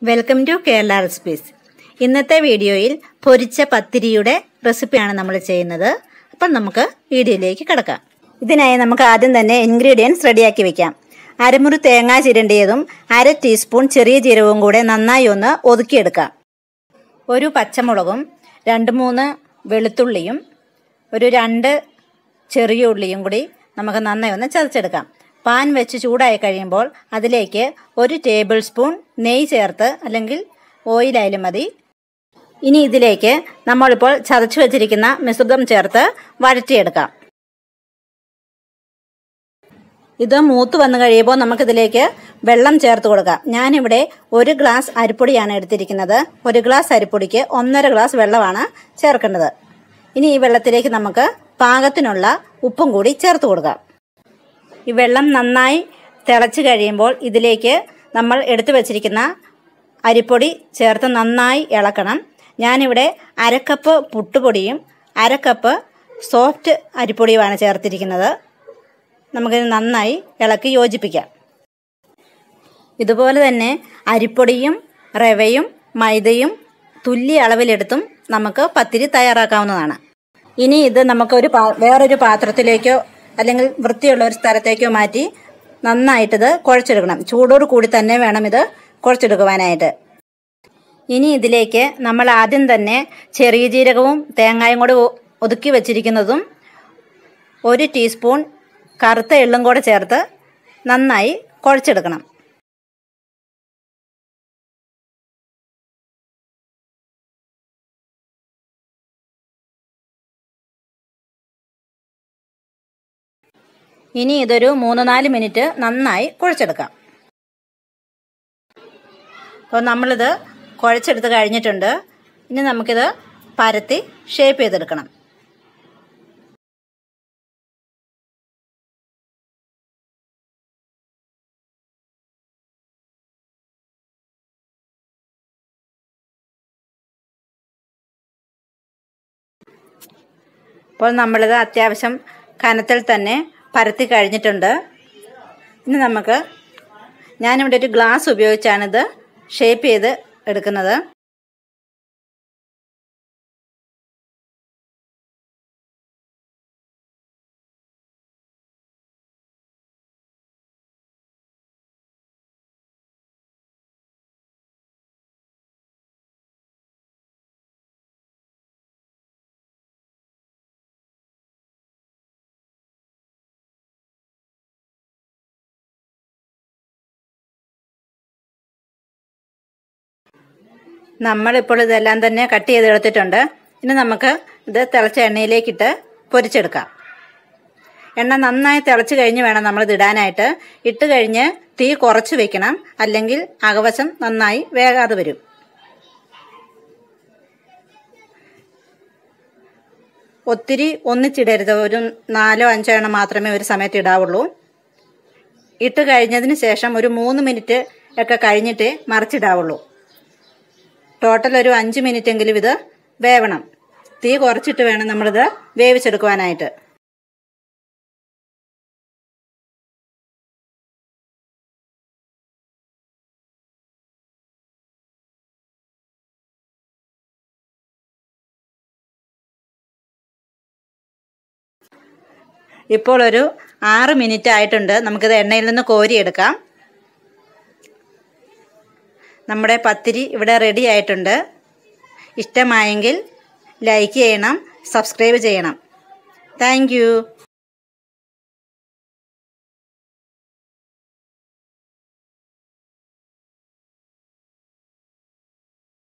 welcome to Kerala recipes ഇന്നത്തെ വീഡിയോയിൽ പൊരിച്ച പത്തിരിയുടെ റെസിപ്പിയാണ് നമ്മൾ ചെയ്യുന്നത് അപ്പം നമുക്ക് വീഡിയോയിലേക്ക് കിടക്കാം ഇതിനായി നമുക്ക് ആദ്യം തന്നെ ഇൻഗ്രീഡിയൻസ് റെഡിയാക്കി വെക്കാം അരമുറി തേങ്ങ ചിരണ്ടിയതും അര ടീസ്പൂൺ ചെറിയ ജീരകവും കൂടെ നന്നായി ഒന്ന് ഒതുക്കിയെടുക്കാം ഒരു പച്ചമുളകും രണ്ട് മൂന്ന് വെളുത്തുള്ളിയും ഒരു രണ്ട് ചെറിയ ഉള്ളിയും കൂടി നമുക്ക് നന്നായി ഒന്ന് ചതച്ചെടുക്കാം പാൻ വെച്ച് ചൂടായി കഴിയുമ്പോൾ അതിലേക്ക് ഒരു ടേബിൾ സ്പൂൺ നെയ്യ് ചേർത്ത് അല്ലെങ്കിൽ ഓയിലായാലും മതി ഇനി ഇതിലേക്ക് നമ്മളിപ്പോൾ ചതച്ചു വെച്ചിരിക്കുന്ന മിശ്രിതം ചേർത്ത് വഴറ്റിയെടുക്കാം ഇത് മൂത്ത് വന്നു കഴിയുമ്പോൾ നമുക്കിതിലേക്ക് വെള്ളം ചേർത്ത് കൊടുക്കാം ഞാനിവിടെ ഒരു ഗ്ലാസ് അരിപ്പൊടിയാണ് എടുത്തിരിക്കുന്നത് ഒരു ഗ്ലാസ് അരിപ്പൊടിക്ക് ഒന്നര ഗ്ലാസ് വെള്ളമാണ് ചേർക്കേണ്ടത് ഇനി ഈ വെള്ളത്തിലേക്ക് നമുക്ക് പാകത്തിനുള്ള ഉപ്പും കൂടി ചേർത്ത് കൊടുക്കാം ഈ വെള്ളം നന്നായി തിളച്ച് കഴിയുമ്പോൾ ഇതിലേക്ക് നമ്മൾ എടുത്തു വച്ചിരിക്കുന്ന അരിപ്പൊടി ചേർത്ത് നന്നായി ഇളക്കണം ഞാനിവിടെ അരക്കപ്പ് പുട്ടുപൊടിയും അരക്കപ്പ് സോഫ്റ്റ് അരിപ്പൊടിയുമാണ് ചേർത്തിരിക്കുന്നത് നമുക്കിത് നന്നായി ഇളക്കി യോജിപ്പിക്കാം ഇതുപോലെ തന്നെ അരിപ്പൊടിയും റവയും മൈദയും തുല്യ അളവിലെടുത്തും നമുക്ക് പത്തിരി തയ്യാറാക്കാവുന്നതാണ് ഇനി ഇത് നമുക്കൊരു പാ വേറൊരു പാത്രത്തിലേക്കോ അല്ലെങ്കിൽ വൃത്തിയുള്ള ഒരു സ്ഥലത്തേക്കോ മാറ്റി നന്നായിട്ടിത് കുഴച്ചെടുക്കണം ചൂടോട് കൂടി തന്നെ വേണം ഇത് കുഴച്ചെടുക്കുവാനായിട്ട് ഇനി ഇതിലേക്ക് നമ്മൾ ആദ്യം തന്നെ ചെറിയ ജീരകവും തേങ്ങായും കൂടെ ഒതുക്കി വെച്ചിരിക്കുന്നതും ഒരു ടീസ്പൂൺ കറുത്ത എള്ളും കൂടെ ചേർത്ത് നന്നായി കുഴച്ചെടുക്കണം ഇനി ഇതൊരു മൂന്ന് നാല് മിനിറ്റ് നന്നായി കുഴച്ചെടുക്കാം അപ്പോൾ നമ്മളിത് കുഴച്ചെടുത്ത് കഴിഞ്ഞിട്ടുണ്ട് ഇനി നമുക്കിത് പരത്തി ഷേപ്പ് ചെയ്തെടുക്കണം അപ്പോൾ നമ്മളിത് അത്യാവശ്യം കനത്തിൽ തന്നെ പരത്തി കഴിഞ്ഞിട്ടുണ്ട് ഇനി നമുക്ക് ഞാനിവിടെ ഒരു ഗ്ലാസ് ഉപയോഗിച്ചാണിത് ഷേപ്പ് ചെയ്ത് എടുക്കുന്നത് നമ്മളിപ്പോൾ ഇതെല്ലാം തന്നെ കട്ട് ചെയ്തെടുത്തിട്ടുണ്ട് ഇനി നമുക്ക് ഇത് തിളച്ച എണ്ണയിലേക്കിട്ട് പൊരിച്ചെടുക്കാം എണ്ണ നന്നായി തിളച്ച് കഴിഞ്ഞ് വേണം നമ്മളിത് ഇടാനായിട്ട് ഇട്ട് കഴിഞ്ഞ് തീ കുറച്ച് വെക്കണം അല്ലെങ്കിൽ അകവശം നന്നായി വേകാതെ വരും ഒത്തിരി ഒന്നിച്ചിടരുത് ഒരു നാലോ അഞ്ചോ എണ്ണം മാത്രമേ ഒരു സമയത്ത് ഇടാവുള്ളൂ ഇട്ട് കഴിഞ്ഞതിന് ശേഷം ഒരു മൂന്ന് മിനിറ്റ് ഒക്കെ കഴിഞ്ഞിട്ടേ മറിച്ചിടാവുള്ളൂ ടോട്ടൽ ഒരു അഞ്ച് മിനിറ്റ് എങ്കിലും ഇത് വേവണം തീ കുറച്ചിട്ട് വേണം നമ്മളിത് വേവിച്ചെടുക്കുവാനായിട്ട് ഇപ്പോൾ ഒരു ആറ് മിനിറ്റ് ആയിട്ടുണ്ട് നമുക്കിത് എണ്ണയിൽ നിന്ന് കോരിയെടുക്കാം നമ്മുടെ പത്തിരി ഇവിടെ റെഡി ആയിട്ടുണ്ട് ഇഷ്ടമായെങ്കിൽ ലൈക്ക് ചെയ്യണം സബ്സ്ക്രൈബ് ചെയ്യണം താങ്ക്